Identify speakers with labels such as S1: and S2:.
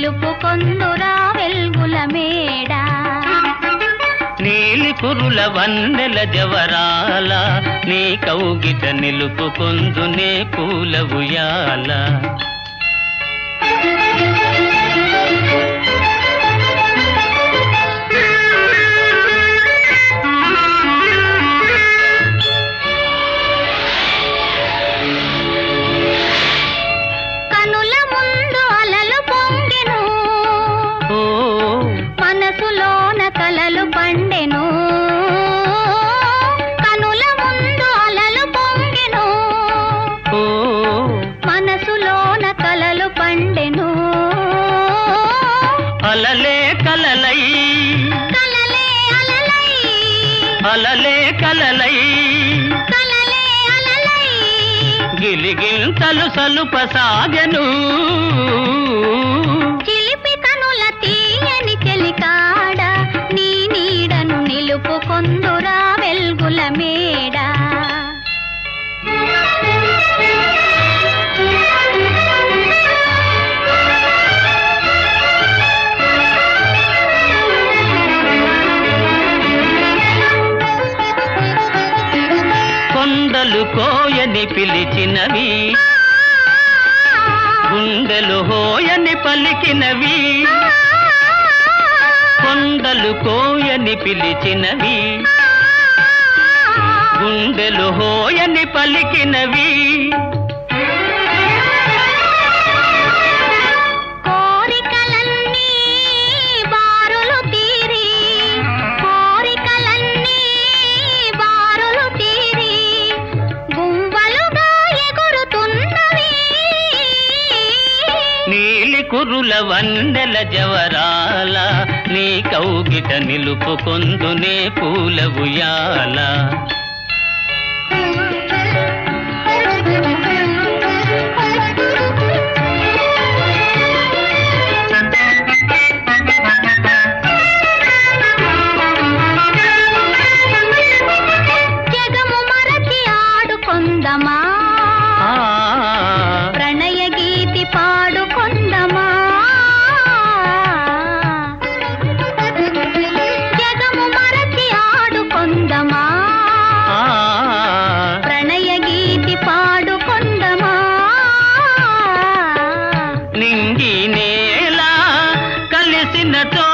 S1: నిలుపుకొందురా వెల్గుల మేడ
S2: నీలి కురుల వన్నెల జవరాల నీ కౌగిట నిలుపుకొందునే పూల ఉయ్యాల
S1: కనుల ముందు అలలు పొంగెను
S2: ఓ
S1: మనసులోన కలలు పండెను కనుల ముందు అలలు పొంగెను
S2: ఓ
S1: మనసులోన కలలు పండెను
S2: అలలే కలలై
S1: కలలే అలలై
S2: అలలే కలలై
S1: కలలే అలలై
S2: గిలిగింతలు సలుప సాగను
S1: చిలిపి కనుల తీయని చెలికాడ నీ నీడను నిలుపుకొందురా వెల్గుల మేడ
S2: కొండలు కోయని పిలిచినవి గుండెలు హోయని పలికినవి కొండలు కోయని పిలిచినవి గుండెలు హోయని పలికినవి
S1: కోరికలన్నీ బారులు తీరి కోరికలన్నీ బారులు తీరి గుంవలుగా ఎగురుతున్నవి
S2: నీలి కురుల వందెల జవరాల నీ కౌగిట నిలుపుకొందునే పూల ఉయ్యాల
S1: జగము మరచి ఆడుకొందమా
S2: ఆ
S1: ప్రణయ గీతి పాడుకొందమా జగము మరచి ఆడుకొందమా
S2: ఆ
S1: ప్రణయ గీతి పాడుకొందమా
S2: నింగి నేల కలిసిన చోట